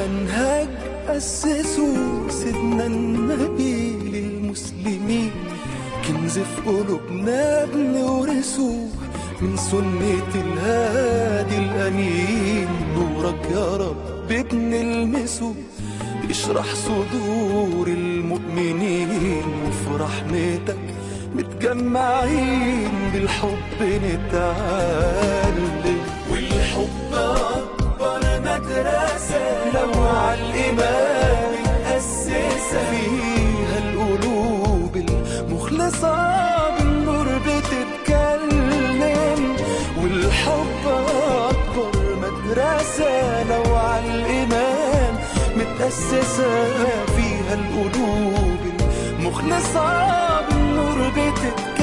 منهج أسسه سيدنا النبي للمسلمين كنز في قلوبنا بنورثه من سنة الهادي الأمين نورك يا رب بنلمسه اشرح صدور المؤمنين وفي رحمتك متجمعين بالحب نتعلم والحب أكبر مدرسة لو على الإيمان متأسسة فيها القلوب المخلصة بالنور بتتكلم والحب أكبر مدرسة لو على الإيمان متأسسة فيها القلوب المخلصة بالنور بتتكلم